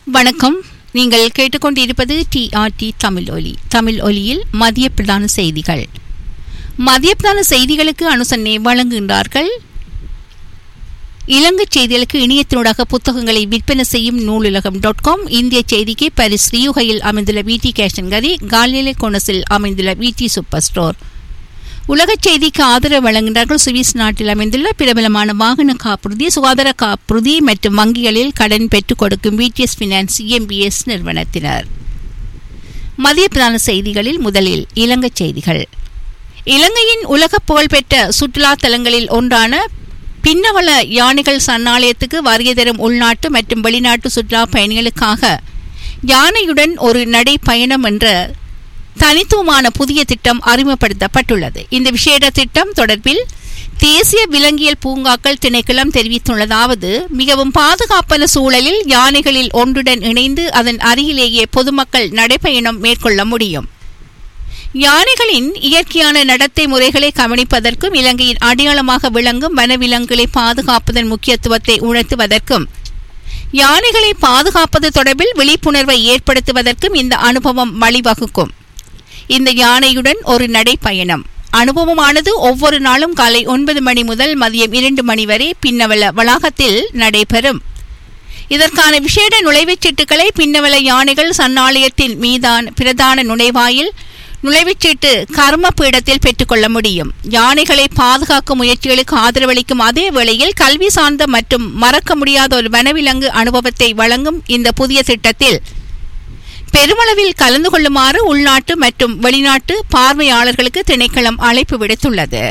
வணக்கம் நீங்கள் கேட்டுக்கொண்டிருப்பது டிஆர்டி தமிழ் ஒலி தமிழ் ஒலியில் மதிய பிரதான செய்திகள் மதிய பிரதான செய்திகளுக்கு அனுசரணை வழங்குகின்றார்கள் இலங்கை செய்திகளுக்கு இணையத்தினூடாக புத்தகங்களை விற்பனை செய்யும் நூலுலகம் டாட் காம் இந்திய செய்திக்கு பாரிஸ் ரியூகையில் அமைந்துள்ள விடி கேஷன் கரி காலிலே கோனஸில் அமைந்துள்ள விடி சூப்பர் ஸ்டோர் உலகச் செய்திக்கு ஆதரவு வழங்குகிறார்கள் சுவிஸ் நாட்டில் அமைந்துள்ள பிரபலமான வாகன காப்புறுதி சுகாதார காப்புறுதி மற்றும் வங்கிகளில் கடன் பெற்றுக் கொடுக்கும் பிடிஎஸ் பினான்ஸ் இஎம்பிஎஸ் நிறுவனத்தினர் மதிய பிரதான செய்திகளில் முதலில் இலங்கை செய்திகள் இலங்கையின் உலக புகழ்பெற்ற சுற்றுலா தலங்களில் ஒன்றான பின்னவள யானைகள் சரணாலயத்துக்கு வருகை தரும் உள்நாட்டு மற்றும் வெளிநாட்டு சுற்றுலா பயணிகளுக்காக யானையுடன் ஒரு நடை பயணம் என்ற தனித்துவமான புதிய திட்டம் அறிமுகப்படுத்தப்பட்டுள்ளது இந்த விசேட திட்டம் தொடர்பில் தேசிய விலங்கியல் பூங்காக்கள் திணைக்களம் தெரிவித்துள்ளதாவது மிகவும் பாதுகாப்பான சூழலில் யானைகளில் ஒன்றுடன் இணைந்து அதன் அருகிலேயே பொதுமக்கள் நடைபயணம் மேற்கொள்ள முடியும் யானைகளின் இயற்கையான நடத்தை முறைகளை கவனிப்பதற்கும் இலங்கையின் அடையாளமாக விளங்கும் வனவிலங்குகளை பாதுகாப்பதன் முக்கியத்துவத்தை உணர்த்துவதற்கும் யானைகளை பாதுகாப்பது தொடர்பில் விழிப்புணர்வை ஏற்படுத்துவதற்கும் இந்த அனுபவம் வழிவகுக்கும் இந்த யானையுடன் ஒரு நடைப்பயணம் அனுபவமானது ஒவ்வொரு நாளும் காலை ஒன்பது மணி முதல் மதியம் இரண்டு மணி வரை பின்னவள வளாகத்தில் நடைபெறும் இதற்கான விசேட நுழைவுச் சீட்டுகளை பின்னவள யானைகள் சன்னாலயத்தின் மீதான பிரதான நுழைவாயில் நுழைவுச்சீட்டு கர்ம பீடத்தில் பெற்றுக்கொள்ள முடியும் யானைகளை பாதுகாக்கும் முயற்சிகளுக்கு ஆதரவளிக்கும் அதே வேளையில் கல்வி சார்ந்த மற்றும் மறக்க முடியாத ஒரு வனவிலங்கு அனுபவத்தை வழங்கும் இந்த புதிய திட்டத்தில் பெருமளவில் கலந்து கொள்ளுமாறு உள்நாட்டு மற்றும் வெளிநாட்டு பார்வையாளர்களுக்கு திணைக்களம் அழைப்பு விடுத்துள்ளது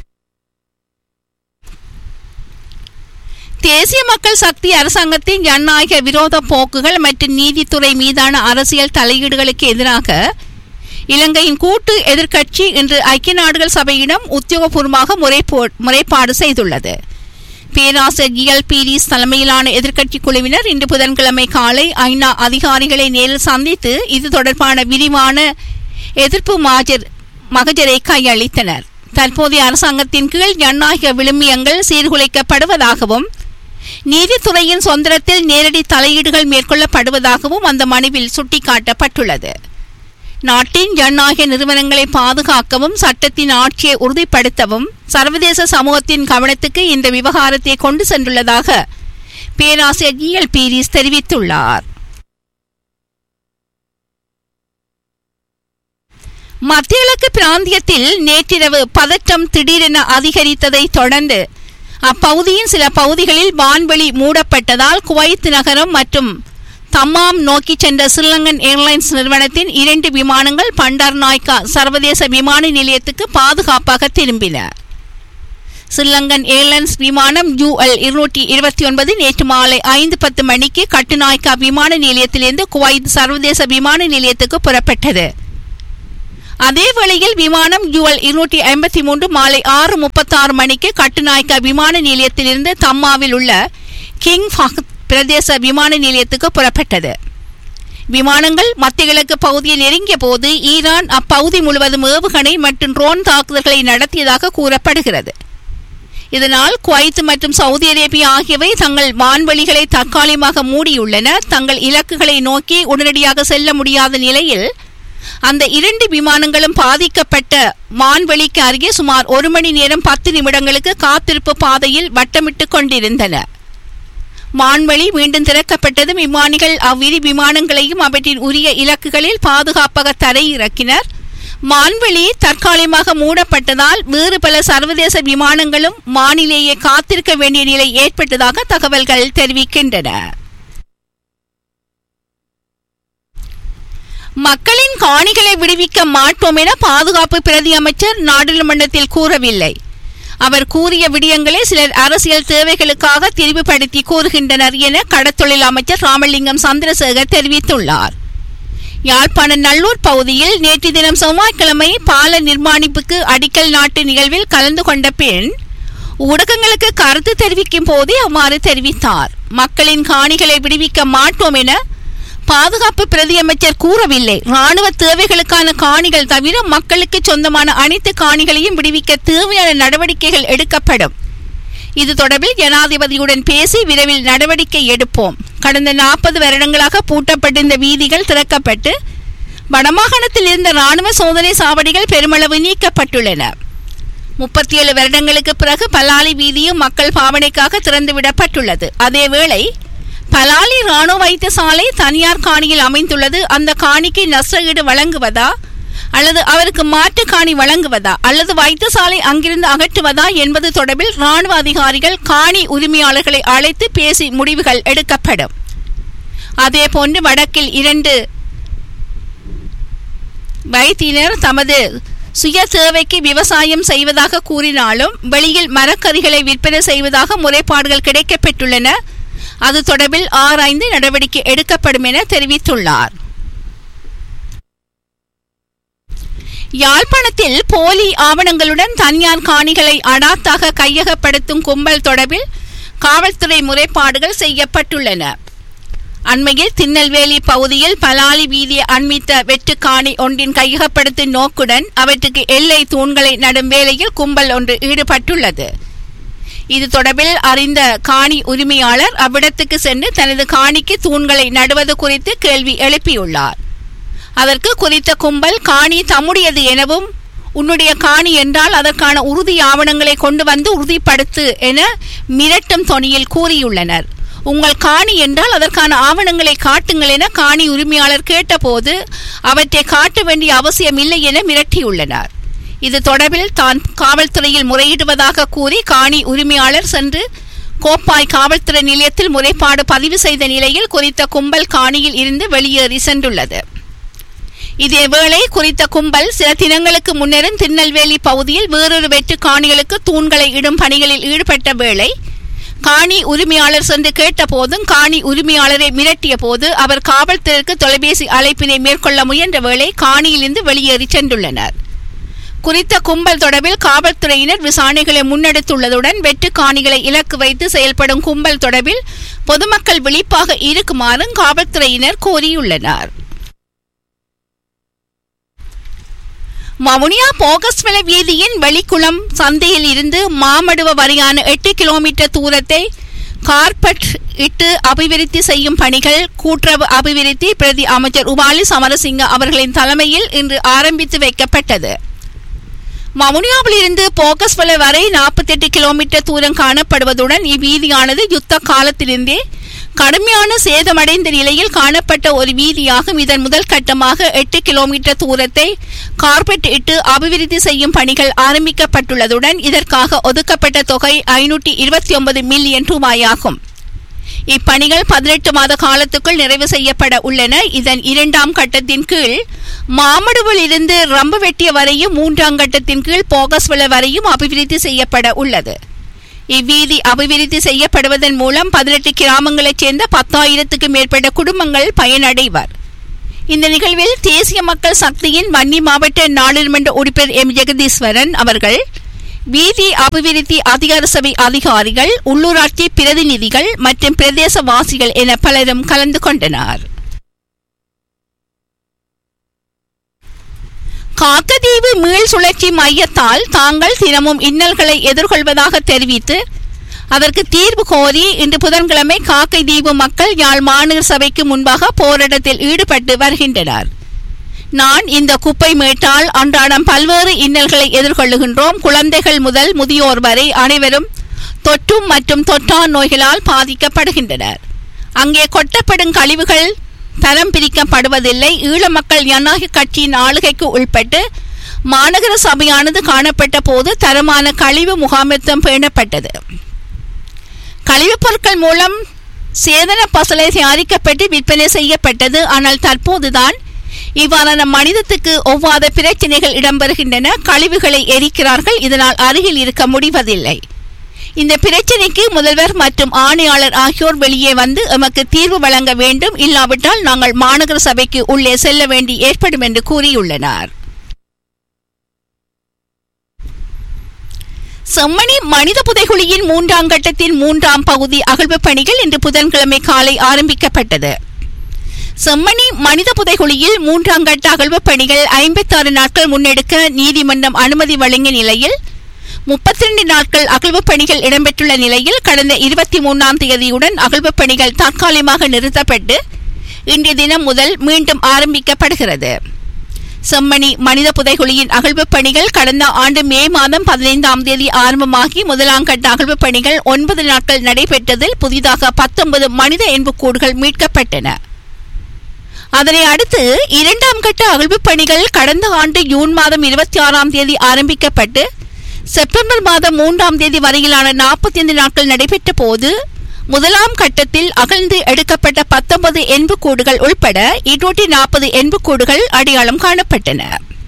தேசிய மக்கள் சக்தி அரசாங்கத்தின் ஜனநாயக விரோத போக்குகள் மற்றும் நீதித்துறை மீதான அரசியல் தலையீடுகளுக்கு எதிராக இலங்கையின் கூட்டு எதிர்க்கட்சி இன்று ஐக்கிய நாடுகள் சபையிடம் உத்தியோகபூர்வமாக முறைப்பாடு செய்துள்ளது பேராசிரியர் ஜிஎல் பீரிஸ் தலைமையிலான எதிர்க்கட்சி குழுவினர் இன்று புதன்கிழமை காலை ஐநா அதிகாரிகளை நேரில் சந்தித்து இது தொடர்பான விரிவான எதிர்ப்பு மாஜர் மகஜரை கையளித்தனர் தற்போதைய அரசாங்கத்தின் கீழ் ஜனநாயக விழுமியங்கள் சீர்குலைக்கப்படுவதாகவும் நீதித்துறையின் சொந்தத்தில் நேரடி தலையீடுகள் மேற்கொள்ளப்படுவதாகவும் அந்த மனுவில் சுட்டிக்காட்டப்பட்டுள்ளது நாட்டின் ஜனநாயக நிறுவனங்களை பாதுகாக்கவும் சட்டத்தின் ஆட்சியை உறுதிப்படுத்தவும் சர்வதேச சமூகத்தின் கவனத்துக்கு இந்த விவகாரத்தை கொண்டு சென்றுள்ளதாக பேராசிரியர் ஜி எல் பீரிஸ் தெரிவித்துள்ளார் மத்திய கிழக்கு பிராந்தியத்தில் நேற்றிரவு பதற்றம் திடீரென அதிகரித்ததை தொடர்ந்து அப்பகுதியின் சில பகுதிகளில் வான்வெளி மூடப்பட்டதால் குவைத் நகரம் மற்றும் தம்மாம் நோக்கி சென்ற ஸ்ரீலங்கன் ஏர்லைன்ஸ் நிறுவனத்தின் இரண்டு விமானங்கள் பண்டார் நாய்கா சர்வதேச விமான நிலையத்துக்கு பாதுகாப்பாக திரும்பின ஸ்ரீலங்கன் ஏர்லைன்ஸ் விமானம் யூஎல் இருநூற்றி இருபத்தி ஒன்பது நேற்று மாலை ஐந்து பத்து மணிக்கு கட்டுநாய்கா விமான நிலையத்திலிருந்து குவைத் சர்வதேச விமான நிலையத்துக்கு புறப்பட்டது அதே வேளையில் விமானம் யூஎல் இருநூற்றி ஐம்பத்தி மூன்று மாலை ஆறு முப்பத்தாறு மணிக்கு கட்டுநாய்கா விமான நிலையத்திலிருந்து தம்மாவில் உள்ள கிங் ஃபஹத் பிரதேச விமான நிலையத்துக்கு புறப்பட்டது விமானங்கள் மத்திய கிழக்கு பகுதியில் நெருங்கிய போது ஈரான் அப்பகுதி முழுவதும் ஏவுகணை மற்றும் ட்ரோன் தாக்குதல்களை நடத்தியதாக கூறப்படுகிறது இதனால் குவைத் மற்றும் சவுதி அரேபியா ஆகியவை தங்கள் வான்வெளிகளை தற்காலிகமாக மூடியுள்ளன தங்கள் இலக்குகளை நோக்கி உடனடியாக செல்ல முடியாத நிலையில் அந்த இரண்டு விமானங்களும் பாதிக்கப்பட்ட வான்வெளிக்கு அருகே சுமார் ஒரு மணி நேரம் பத்து நிமிடங்களுக்கு காத்திருப்பு பாதையில் வட்டமிட்டு கொண்டிருந்தன வான்வெளி மீண்டும் திறக்கப்பட்டதும் விமானிகள் அவ்விரு விமானங்களையும் அவற்றின் உரிய இலக்குகளில் பாதுகாப்பாக தரையிறக்கினர் வான்வெளி தற்காலிகமாக மூடப்பட்டதால் வேறு பல சர்வதேச விமானங்களும் வானிலேயே காத்திருக்க வேண்டிய நிலை ஏற்பட்டதாக தகவல்கள் தெரிவிக்கின்றன மக்களின் காணிகளை விடுவிக்க மாட்டோம் என பாதுகாப்பு பிரதி அமைச்சர் நாடாளுமன்றத்தில் கூறவில்லை அவர் கூறிய விடயங்களை சிலர் அரசியல் தேவைகளுக்காக திரிவுபடுத்தி கூறுகின்றனர் என கடத்தொழில் அமைச்சர் ராமலிங்கம் சந்திரசேகர் தெரிவித்துள்ளார் யாழ்ப்பாண நல்லூர் பகுதியில் நேற்று தினம் செவ்வாய்க்கிழமை பால நிர்மாணிப்புக்கு அடிக்கல் நாட்டு நிகழ்வில் கலந்து கொண்ட பின் ஊடகங்களுக்கு கருத்து தெரிவிக்கும் போதே அவ்வாறு தெரிவித்தார் மக்களின் காணிகளை விடுவிக்க மாட்டோம் என பாதுகாப்பு பிரதியமைச்சர் கூறவில்லை ராணுவ தேவைகளுக்கான காணிகள் தவிர மக்களுக்கு சொந்தமான அனைத்து காணிகளையும் விடுவிக்க தேவையான நடவடிக்கைகள் எடுக்கப்படும் இது தொடர்பில் ஜனாதிபதியுடன் பேசி விரைவில் நடவடிக்கை எடுப்போம் கடந்த நாற்பது வருடங்களாக பூட்டப்பட்டிருந்த வீதிகள் திறக்கப்பட்டு வடமாகாணத்தில் இருந்த ராணுவ சோதனை சாவடிகள் பெருமளவு நீக்கப்பட்டுள்ளன முப்பத்தி ஏழு வருடங்களுக்கு பிறகு பலாலி வீதியும் மக்கள் பாவனைக்காக திறந்துவிடப்பட்டுள்ளது அதேவேளை பலாலி ராணுவ வைத்தியசாலை தனியார் காணியில் அமைந்துள்ளது அந்த காணிக்கு நஷ்டஈடு வழங்குவதா அல்லது அவருக்கு மாற்று காணி வழங்குவதா அல்லது வைத்தியசாலை அங்கிருந்து அகற்றுவதா என்பது தொடர்பில் ராணுவ அதிகாரிகள் காணி உரிமையாளர்களை அழைத்து பேசி முடிவுகள் எடுக்கப்படும் அதேபோன்று வடக்கில் இரண்டு வைத்தியர் தமது சுய தேவைக்கு விவசாயம் செய்வதாக கூறினாலும் வெளியில் மரக்கறிகளை விற்பனை செய்வதாக முறைப்பாடுகள் கிடைக்கப்பெற்றுள்ளன அது தொடர்பில் ஆராய்ந்து நடவடிக்கை எடுக்கப்படும் என தெரிவித்துள்ளார் யாழ்ப்பாணத்தில் போலி ஆவணங்களுடன் தனியார் காணிகளை அடாத்தாக கையகப்படுத்தும் கும்பல் தொடர்பில் காவல்துறை முறைப்பாடுகள் செய்யப்பட்டுள்ளன அண்மையில் திருநெல்வேலி பகுதியில் பலாலி வீதியை அண்மித்த வெட்டு காணி ஒன்றின் கையகப்படுத்தும் நோக்குடன் அவற்றுக்கு எல்லை தூண்களை நடும் வேலையில் கும்பல் ஒன்று ஈடுபட்டுள்ளது இது தொடர்பில் அறிந்த காணி உரிமையாளர் அவ்விடத்துக்கு சென்று தனது காணிக்கு தூண்களை நடுவது குறித்து கேள்வி எழுப்பியுள்ளார் அதற்கு குறித்த கும்பல் காணி தம்முடையது எனவும் உன்னுடைய காணி என்றால் அதற்கான உறுதி ஆவணங்களை கொண்டு வந்து உறுதிப்படுத்து என மிரட்டும் தொனியில் கூறியுள்ளனர் உங்கள் காணி என்றால் அதற்கான ஆவணங்களை காட்டுங்கள் என காணி உரிமையாளர் கேட்டபோது அவற்றை காட்ட வேண்டிய அவசியம் இல்லை என மிரட்டியுள்ளனர் இது தொடர்பில் தான் காவல்துறையில் முறையிடுவதாக கூறி காணி உரிமையாளர் சென்று கோப்பாய் காவல்துறை நிலையத்தில் முறைப்பாடு பதிவு செய்த நிலையில் குறித்த கும்பல் காணியில் இருந்து வெளியேறி சென்றுள்ளது இதேவேளை குறித்த கும்பல் சில தினங்களுக்கு முன்னரும் திருநெல்வேலி பகுதியில் வேறொரு வெற்று காணிகளுக்கு தூண்களை இடும் பணிகளில் ஈடுபட்ட வேளை காணி உரிமையாளர் சென்று கேட்டபோதும் காணி உரிமையாளரை மிரட்டிய போது அவர் காவல்துறைக்கு தொலைபேசி அழைப்பினை மேற்கொள்ள முயன்ற வேளை காணியிலிருந்து வெளியேறி சென்றுள்ளனர் குறித்த கும்பல் தொடர்பில் காவல்துறையினர் விசாரணைகளை முன்னெடுத்துள்ளதுடன் வெட்டு காணிகளை இலக்கு வைத்து செயல்படும் கும்பல் தொடர்பில் பொதுமக்கள் விழிப்பாக இருக்குமாறும் காவல்துறையினர் கோரியுள்ளனர் வவுனியா போகஸ்வல வீதியின் வெளிக்குளம் சந்தையில் இருந்து மாமடுவ வரையான எட்டு கிலோமீட்டர் தூரத்தை கார்பெட் இட்டு அபிவிருத்தி செய்யும் பணிகள் கூட்டுறவு அபிவிருத்தி பிரதி அமைச்சர் உபாலி சமரசிங்க அவர்களின் தலைமையில் இன்று ஆரம்பித்து வைக்கப்பட்டது வவுனியாவில் இருந்து போகஸ்வல வரை நாற்பத்தி எட்டு கிலோமீட்டர் தூரம் காணப்படுவதுடன் இவ்வீதியானது யுத்த காலத்திலிருந்தே கடுமையான சேதமடைந்த நிலையில் காணப்பட்ட ஒரு வீதியாகும் இதன் முதல் கட்டமாக எட்டு கிலோமீட்டர் தூரத்தை கார்பெட் இட்டு அபிவிருத்தி செய்யும் பணிகள் ஆரம்பிக்கப்பட்டுள்ளதுடன் இதற்காக ஒதுக்கப்பட்ட தொகை ஐநூற்றி இருபத்தி ஒன்பது மில்லியன் ரூபாயாகும் இப்பணிகள் பதினெட்டு மாத காலத்துக்குள் நிறைவு செய்யப்பட உள்ளன இதன் இரண்டாம் கட்டத்தின் கீழ் மாமடுவில் இருந்து ரம்பு வெட்டிய வரையும் மூன்றாம் கட்டத்தின் கீழ் போகஸ்வல வரையும் அபிவிருத்தி செய்யப்பட உள்ளது இவ்வீதி அபிவிருத்தி செய்யப்படுவதன் மூலம் பதினெட்டு கிராமங்களைச் சேர்ந்த பத்தாயிரத்துக்கு மேற்பட்ட குடும்பங்கள் பயனடைவர் இந்த நிகழ்வில் தேசிய மக்கள் சக்தியின் வன்னி மாவட்ட நாடாளுமன்ற உறுப்பினர் எம் ஜெகதீஸ்வரன் அவர்கள் வீதி அபிவிருத்தி அதிகார சபை அதிகாரிகள் உள்ளூராட்சி பிரதிநிதிகள் மற்றும் பிரதேசவாசிகள் என பலரும் கலந்து கொண்டனர் காக்கதீவு மீள் சுழற்சி மையத்தால் தாங்கள் தினமும் இன்னல்களை எதிர்கொள்வதாக தெரிவித்து அதற்கு தீர்வு கோரி இன்று புதன்கிழமை காக்கை தீவு மக்கள் யாழ் மாநகர சபைக்கு முன்பாக போராட்டத்தில் ஈடுபட்டு வருகின்றனர் நான் இந்த குப்பை மேட்டால் அன்றாடம் பல்வேறு இன்னல்களை எதிர்கொள்ளுகின்றோம் குழந்தைகள் முதல் முதியோர் வரை அனைவரும் தொற்றும் மற்றும் தொற்றா நோய்களால் பாதிக்கப்படுகின்றனர் அங்கே கொட்டப்படும் கழிவுகள் தரம் பிரிக்கப்படுவதில்லை ஈழ மக்கள் ஜனநாயக கட்சியின் ஆளுகைக்கு உட்பட்டு மாநகர சபையானது காணப்பட்ட போது தரமான கழிவு முகாமித்துவம் பேணப்பட்டது கழிவுப் பொருட்கள் மூலம் சேதன பசலை தயாரிக்கப்பட்டு விற்பனை செய்யப்பட்டது ஆனால் தற்போதுதான் இவ்வாறான மனிதத்துக்கு ஒவ்வாத பிரச்சனைகள் இடம்பெறுகின்றன கழிவுகளை எரிக்கிறார்கள் இதனால் அருகில் இருக்க முடிவதில்லை இந்த பிரச்சனைக்கு முதல்வர் மற்றும் ஆணையாளர் ஆகியோர் வெளியே வந்து எமக்கு தீர்வு வழங்க வேண்டும் இல்லாவிட்டால் நாங்கள் மாநகர சபைக்கு உள்ளே செல்ல வேண்டி ஏற்படும் என்று கூறியுள்ளனர் செம்மணி மனித புதைகுழியின் மூன்றாம் கட்டத்தின் மூன்றாம் பகுதி அகழ்வு பணிகள் இன்று புதன்கிழமை காலை ஆரம்பிக்கப்பட்டது செம்மணி மனித புதைகுழியில் மூன்றாம் கட்ட அகழ்வு பணிகள் ஐம்பத்தாறு நாட்கள் முன்னெடுக்க நீதிமன்றம் அனுமதி வழங்கிய நிலையில் முப்பத்தி ரெண்டு நாட்கள் அகழ்வு பணிகள் இடம்பெற்றுள்ள நிலையில் கடந்த இருபத்தி மூன்றாம் தேதியுடன் அகழ்வு பணிகள் தற்காலிகமாக நிறுத்தப்பட்டு இன்றைய தினம் முதல் மீண்டும் ஆரம்பிக்கப்படுகிறது செம்மணி மனித புதைகுழியின் அகழ்வு பணிகள் கடந்த ஆண்டு மே மாதம் பதினைந்தாம் தேதி ஆரம்பமாகி முதலாம் கட்ட அகழ்வு பணிகள் ஒன்பது நாட்கள் நடைபெற்றதில் புதிதாக பத்தொன்பது மனித எண்புக்கூடுகள் மீட்கப்பட்டன அதனை அடுத்து இரண்டாம் கட்ட அகழ்வு பணிகள் கடந்த ஆண்டு ஜூன் மாதம் இருபத்தி ஆறாம் தேதி ஆரம்பிக்கப்பட்டு செப்டம்பர் மாதம் மூன்றாம் தேதி வரையிலான நாற்பத்தி ஐந்து நாட்கள் நடைபெற்ற போது முதலாம் கட்டத்தில் அகழ்ந்து எடுக்கப்பட்ட பத்தொன்பது எண்புக்கூடுகள் உள்பட இருநூற்றி நாற்பது எண்புக்கூடுகள் அடையாளம் காணப்பட்டன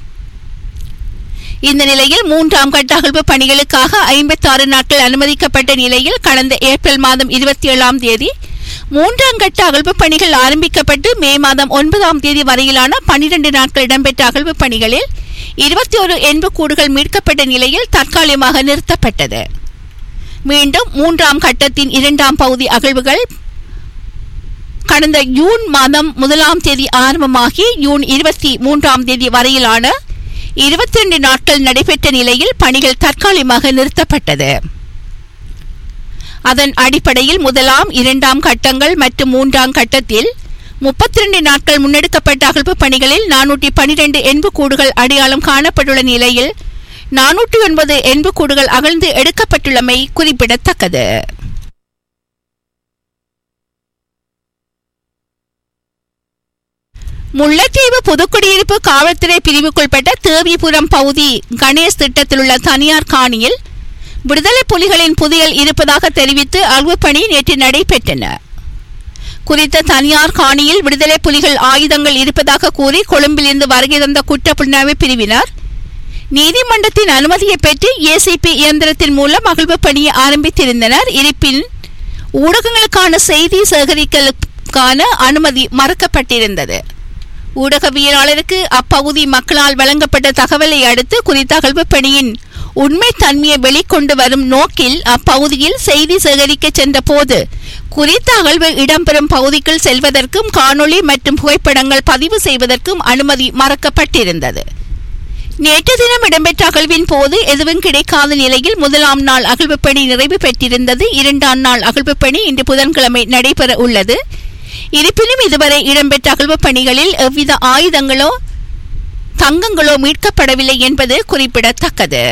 இந்த நிலையில் மூன்றாம் கட்ட அகழ்வு பணிகளுக்காக ஐம்பத்தி ஆறு நாட்கள் அனுமதிக்கப்பட்ட நிலையில் கடந்த ஏப்ரல் மாதம் இருபத்தி ஏழாம் தேதி மூன்றாம் கட்ட அகழ்வு பணிகள் ஆரம்பிக்கப்பட்டு மே மாதம் ஒன்பதாம் தேதி வரையிலான பனிரெண்டு நாட்கள் இடம்பெற்ற அகழ்வு பணிகளில் இருபத்தி ஒரு எண்புக்கூடுகள் மீட்கப்பட்ட நிலையில் தற்காலிகமாக நிறுத்தப்பட்டது மீண்டும் மூன்றாம் கட்டத்தின் இரண்டாம் பகுதி அகழ்வுகள் கடந்த ஜூன் மாதம் முதலாம் தேதி ஆரம்பமாகி ஜூன் இருபத்தி மூன்றாம் தேதி வரையிலான இருபத்தி ரெண்டு நாட்கள் நடைபெற்ற நிலையில் பணிகள் தற்காலிகமாக நிறுத்தப்பட்டது அதன் அடிப்படையில் முதலாம் இரண்டாம் கட்டங்கள் மற்றும் மூன்றாம் கட்டத்தில் முப்பத்தி ரெண்டு நாட்கள் முன்னெடுக்கப்பட்ட அகழ்வு பணிகளில் நானூற்றி பனிரெண்டு எண்புக்கூடுகள் அடையாளம் காணப்பட்டுள்ள நிலையில் நானூற்றி ஒன்பது எண்புக்கூடுகள் அகழ்ந்து எடுக்கப்பட்டுள்ளமை குறிப்பிடத்தக்கது முல்லைத்தீவு புதுக்குடியிருப்பு காவல்துறை பிரிவுக்குட்பட்ட தேவிபுரம் பகுதி கணேஷ் திட்டத்தில் உள்ள தனியார் காணியில் விடுதலை புலிகளின் புதையல் இருப்பதாக தெரிவித்து அகழ்வு பணி நேற்று நடைபெற்றன குறித்த தனியார் காணியில் விடுதலை புலிகள் ஆயுதங்கள் இருப்பதாக கூறி கொழும்பிலிருந்து வருகை தந்த குற்றப்புலனாய்வு பிரிவினர் நீதிமன்றத்தின் அனுமதியை பெற்று ஏசிபி இயந்திரத்தின் மூலம் அகழ்வு பணியை ஆரம்பித்திருந்தனர் இருப்பின் ஊடகங்களுக்கான செய்தி சேகரிக்கலுக்கான அனுமதி மறுக்கப்பட்டிருந்தது ஊடகவியலாளருக்கு அப்பகுதி மக்களால் வழங்கப்பட்ட தகவலை அடுத்து குறித்த அகழ்வு பணியின் உண்மை தன்மையை வெளிக்கொண்டு வரும் நோக்கில் அப்பகுதியில் செய்தி சேகரிக்க சென்ற போது குறித்த அகழ்வு இடம்பெறும் பகுதிக்குள் செல்வதற்கும் காணொளி மற்றும் புகைப்படங்கள் பதிவு செய்வதற்கும் அனுமதி மறக்கப்பட்டிருந்தது நேற்று தினம் இடம்பெற்ற அகழ்வின் போது எதுவும் கிடைக்காத நிலையில் முதலாம் நாள் அகழ்வு பணி நிறைவு பெற்றிருந்தது இரண்டாம் நாள் அகழ்வு பணி இன்று புதன்கிழமை நடைபெற உள்ளது இருப்பினும் இதுவரை இடம்பெற்ற அகழ்வு பணிகளில் எவ்வித ஆயுதங்களோ தங்கங்களோ மீட்கப்படவில்லை என்பது குறிப்பிடத்தக்கது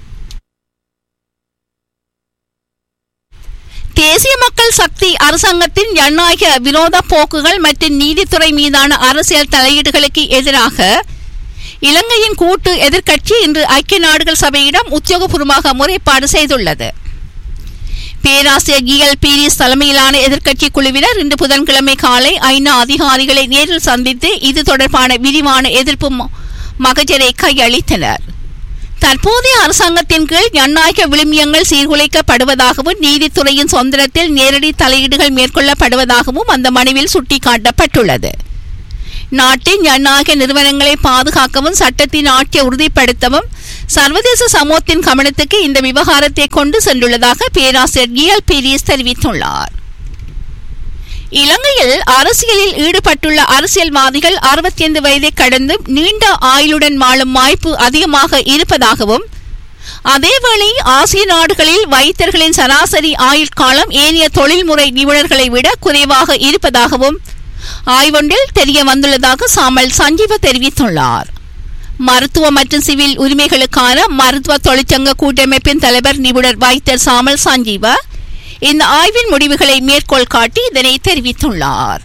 தேசிய மக்கள் சக்தி அரசாங்கத்தின் ஜனநாயக விரோத போக்குகள் மற்றும் நீதித்துறை மீதான அரசியல் தலையீடுகளுக்கு எதிராக இலங்கையின் கூட்டு எதிர்க்கட்சி இன்று ஐக்கிய நாடுகள் சபையிடம் உத்தியோகபூர்வமாக முறைப்பாடு செய்துள்ளது பேராசிரியர் கிஎல் பீரிஸ் தலைமையிலான எதிர்க்கட்சி குழுவினர் இன்று புதன்கிழமை காலை ஐநா அதிகாரிகளை நேரில் சந்தித்து இது தொடர்பான விரிவான எதிர்ப்பு மகஜரை கையளித்தனர் தற்போதைய அரசாங்கத்தின் கீழ் ஜனநாயக விளிம்பியங்கள் சீர்குலைக்கப்படுவதாகவும் நீதித்துறையின் சொந்தத்தில் நேரடி தலையீடுகள் மேற்கொள்ளப்படுவதாகவும் அந்த மனுவில் சுட்டிக்காட்டப்பட்டுள்ளது நாட்டின் ஜனநாயக நிறுவனங்களை பாதுகாக்கவும் சட்டத்தின் ஆட்சியை உறுதிப்படுத்தவும் சர்வதேச சமூகத்தின் கவனத்துக்கு இந்த விவகாரத்தை கொண்டு சென்றுள்ளதாக பேராசிரியர் கியல் பீரிஸ் தெரிவித்துள்ளார் இலங்கையில் அரசியலில் ஈடுபட்டுள்ள அரசியல்வாதிகள் அறுபத்தி ஐந்து வயதை கடந்து நீண்ட ஆயுளுடன் வாழும் வாய்ப்பு அதிகமாக இருப்பதாகவும் அதேவேளை ஆசிய நாடுகளில் வைத்தியர்களின் சராசரி ஆயுட்காலம் ஏனைய தொழில்முறை நிபுணர்களை விட குறைவாக இருப்பதாகவும் ஆய்வொன்றில் தெரிய வந்துள்ளதாக சாமல் சஞ்சீவ தெரிவித்துள்ளார் மருத்துவ மற்றும் சிவில் உரிமைகளுக்கான மருத்துவ தொழிற்சங்க கூட்டமைப்பின் தலைவர் நிபுணர் வைத்தியர் சாமல் சஞ்சீவ இந்த ஆய்வின் முடிவுகளை மேற்கோள் காட்டி இதனை தெரிவித்துள்ளார்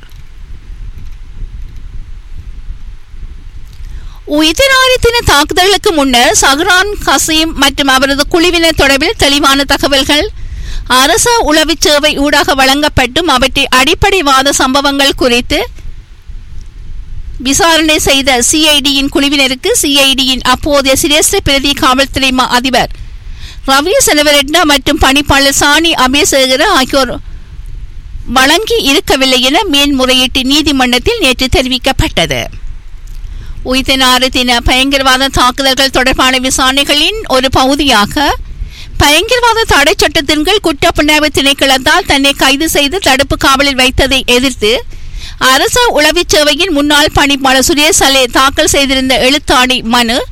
உயிர்நாரி தின தாக்குதலுக்கு முன்னர் சஹ்ரான் கசீம் மற்றும் அவரது குழுவினர் தொடர்பில் தெளிவான தகவல்கள் அரச உளவுச் சேவை ஊடாக வழங்கப்பட்டும் அவற்றை அடிப்படைவாத சம்பவங்கள் குறித்து விசாரணை செய்த சிஐடியின் குழுவினருக்கு சிஐடியின் அப்போதைய சிரேஷ்ட பிரதி காவல்துறை மா அதிபர் ரவி செனவரெட்னா மற்றும் பணிப்பாளர் சாணி அபேசேகர ஆகியோர் வழங்கி இருக்கவில்லை என மேன்முறையீட்டு நீதிமன்றத்தில் நேற்று தெரிவிக்கப்பட்டது உயிர்த்தினாறு தின பயங்கரவாத தாக்குதல்கள் தொடர்பான விசாரணைகளின் ஒரு பகுதியாக பயங்கரவாத தடை சட்டத்தின் கீழ் குற்றப்புணர்வு திணைக்களத்தால் தன்னை கைது செய்து தடுப்பு காவலில் வைத்ததை எதிர்த்து அரச உளவுச் சேவையின் முன்னாள் பணிப்பாளர் சுரேஷ் அலே தாக்கல் செய்திருந்த எழுத்தாணி மனு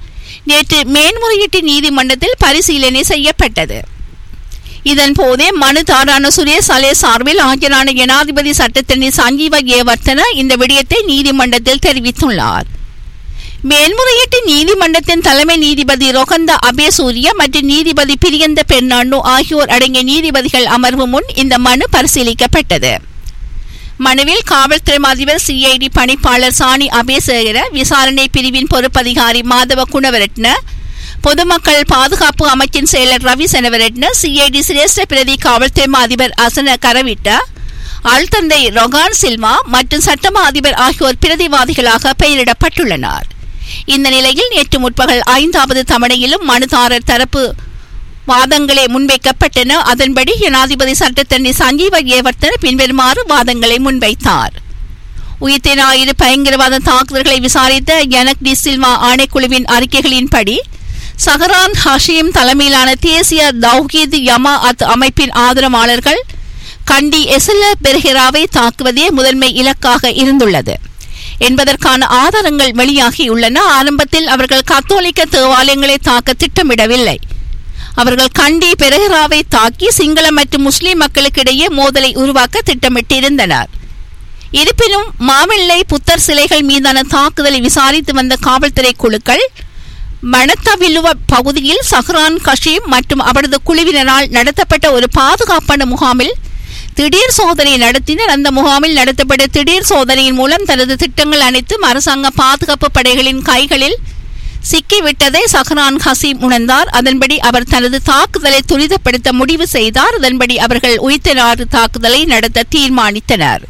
நேற்று மேன்முறையீட்டு நீதிமன்றத்தில் பரிசீலனை செய்யப்பட்டது இதன் போதே மனுதாரான சுரேஷ் அலே சார்பில் ஆஜரான ஜனாதிபதி சட்டத்தரணி சஞ்சீவ ஏவர்த்தன இந்த விடயத்தை நீதிமன்றத்தில் தெரிவித்துள்ளார் மேன்முறையீட்டு நீதிமன்றத்தின் தலைமை நீதிபதி ரொகந்த அபேசூரிய மற்றும் நீதிபதி பிரியந்த பெர்னாண்டோ ஆகியோர் அடங்கிய நீதிபதிகள் அமர்வு முன் இந்த மனு பரிசீலிக்கப்பட்டது மனுவில் காவல்துறை அதிபர் சிஐடி பணிப்பாளர் சாணி அபேசேகர விசாரணை பிரிவின் பொறுப்பதிகாரி மாதவ குணவரட்ன பொதுமக்கள் பாதுகாப்பு அமைச்சின் செயலர் ரவி செனவரட்ன சிஐடி சிரேஷ்ட பிரதி காவல்துறை அதிபர் அசன கரவிட்ட அல்தந்தை ரொகான் சில்மா மற்றும் சட்டமா அதிபர் ஆகியோர் பிரதிவாதிகளாக பெயரிடப்பட்டுள்ளனர் இந்த நிலையில் நேற்று முற்பகல் ஐந்தாவது தவணையிலும் மனுதாரர் தரப்பு வாதங்களே முன்வைக்கப்பட்டன அதன்படி ஜனாதிபதி சட்டத்தரணி சஞ்சீவ ஏவர்த்தன் பின்வருமாறு வாதங்களை முன்வைத்தார் உயிர்த்த ஞாயிறு பயங்கரவாத தாக்குதல்களை விசாரித்த ஜனக் டி சில்வா ஆணைக்குழுவின் அறிக்கைகளின்படி சஹரான் ஹஷீம் தலைமையிலான தேசிய தௌஹீத் யமா அத் அமைப்பின் ஆதரவாளர்கள் கண்டி எசல பெர்ஹெராவை தாக்குவதே முதன்மை இலக்காக இருந்துள்ளது என்பதற்கான ஆதாரங்கள் வெளியாகியுள்ளன ஆரம்பத்தில் அவர்கள் கத்தோலிக்க தேவாலயங்களை தாக்க திட்டமிடவில்லை அவர்கள் கண்டி பெரஹராவை தாக்கி சிங்கள மற்றும் முஸ்லிம் மக்களுக்கிடையே மோதலை உருவாக்க திட்டமிட்டிருந்தனர் இருப்பினும் மாவில்லை புத்தர் சிலைகள் மீதான தாக்குதலை விசாரித்து வந்த காவல்துறை குழுக்கள் மணத்தவில்லுவ பகுதியில் சஹ்ரான் கஷீம் மற்றும் அவரது குழுவினரால் நடத்தப்பட்ட ஒரு பாதுகாப்பான முகாமில் திடீர் சோதனை நடத்தினர் அந்த முகாமில் நடத்தப்பட்ட திடீர் சோதனையின் மூலம் தனது திட்டங்கள் அனைத்தும் அரசாங்க பாதுகாப்பு படைகளின் கைகளில் சிக்கிவிட்டதை சஹ்ரான் ஹசீம் உணர்ந்தார் அதன்படி அவர் தனது தாக்குதலை துரிதப்படுத்த முடிவு செய்தார் அதன்படி அவர்கள் உயிர்த்தனாறு தாக்குதலை நடத்த தீர்மானித்தனர்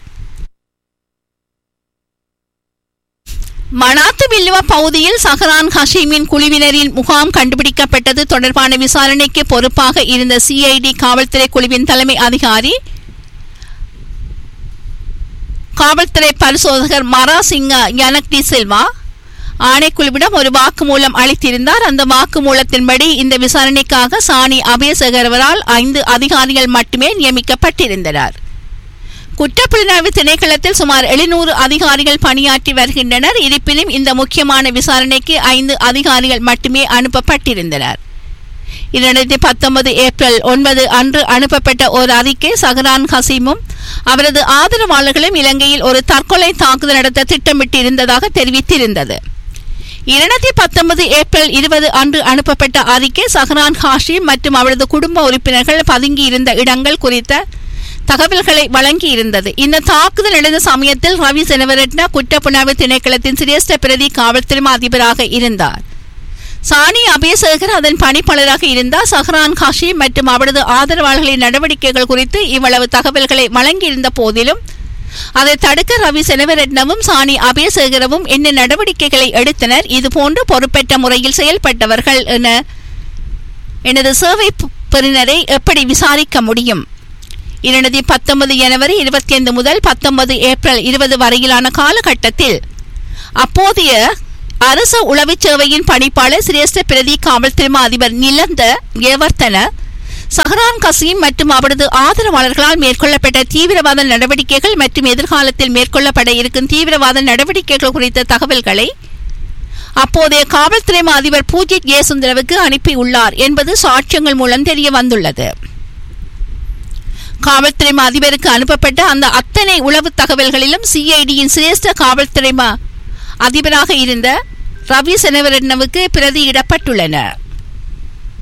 மனாத்து வில்லுவ பகுதியில் சஹரான் ஹஷீமின் குழுவினரின் முகாம் கண்டுபிடிக்கப்பட்டது தொடர்பான விசாரணைக்கு பொறுப்பாக இருந்த சிஐடி காவல்துறை குழுவின் தலைமை அதிகாரி காவல்துறை பரிசோதகர் மரா சிங்க யனக் டி சில்வா ஆணைக்குழுவிடம் ஒரு வாக்குமூலம் அளித்திருந்தார் அந்த வாக்குமூலத்தின்படி இந்த விசாரணைக்காக சாணி அபயசகரவரால் ஐந்து அதிகாரிகள் மட்டுமே நியமிக்கப்பட்டிருந்தனர் குற்றப்புலனாய்வு திணைக்களத்தில் சுமார் எழுநூறு அதிகாரிகள் பணியாற்றி வருகின்றனர் இருப்பினும் இந்த முக்கியமான விசாரணைக்கு ஐந்து அதிகாரிகள் மட்டுமே அனுப்பப்பட்டிருந்தனர் இரண்டாயிரத்தி பத்தொன்பது ஏப்ரல் ஒன்பது அன்று அனுப்பப்பட்ட ஒரு அறிக்கை சஹரான் ஹசீமும் அவரது ஆதரவாளர்களும் இலங்கையில் ஒரு தற்கொலை தாக்குதல் நடத்த திட்டமிட்டிருந்ததாக தெரிவித்திருந்தது இரண்டாயிரத்தி பத்தொன்பது ஏப்ரல் இருபது அன்று அனுப்பப்பட்ட அறிக்கை சஹரான் ஹாஷிம் மற்றும் அவரது குடும்ப உறுப்பினர்கள் பதுங்கியிருந்த இடங்கள் குறித்த தகவல்களை வழங்கியிருந்தது இந்த தாக்குதல் நடந்த சமயத்தில் ரவி செனவரட்ன குற்றப்புணர்வு திணைக்களத்தின் சிரேஷ்ட பிரதி காவல்துறை அதிபராக இருந்தார் சாணி அபயசேகர் அதன் பணிப்பாளராக இருந்தார் சஹ்ரான் காஷி மற்றும் அவரது ஆதரவாளர்களின் நடவடிக்கைகள் குறித்து இவ்வளவு தகவல்களை வழங்கியிருந்த போதிலும் அதை தடுக்க ரவி செனவரட்னவும் சாணி அபயசேகரவும் என்ன நடவடிக்கைகளை எடுத்தனர் இதுபோன்று பொறுப்பேற்ற முறையில் செயல்பட்டவர்கள் என எனது சேவை பெறுநரை எப்படி விசாரிக்க முடியும் இரண்டாயிரத்தி பத்தொன்பது ஜனவரி இருபத்தி ஐந்து முதல் பத்தொன்பது ஏப்ரல் இருபது வரையிலான காலகட்டத்தில் அப்போதைய அரசு உளவுச் சேவையின் பணிப்பாளர் சிரேஷ்ட பிரதி காவல்துறை அதிபர் நிலந்த ஏவர்த்தன சஹரான் கசீம் மற்றும் அவரது ஆதரவாளர்களால் மேற்கொள்ளப்பட்ட தீவிரவாத நடவடிக்கைகள் மற்றும் எதிர்காலத்தில் மேற்கொள்ளப்பட இருக்கும் தீவிரவாத நடவடிக்கைகள் குறித்த தகவல்களை அப்போதைய காவல்துறை அதிபர் பூஜித் ஜெயசுந்தரவுக்கு அனுப்பியுள்ளார் என்பது சாட்சியங்கள் மூலம் தெரிய வந்துள்ளது காவல்துறை அதிபருக்கு அனுப்பப்பட்ட அந்த அத்தனை உளவு தகவல்களிலும் சிஐடியின் சிரேஷ்ட காவல்துறை அதிபராக இருந்த ரவி செனவரட்னவுக்கு பிரதியிடப்பட்டுள்ளன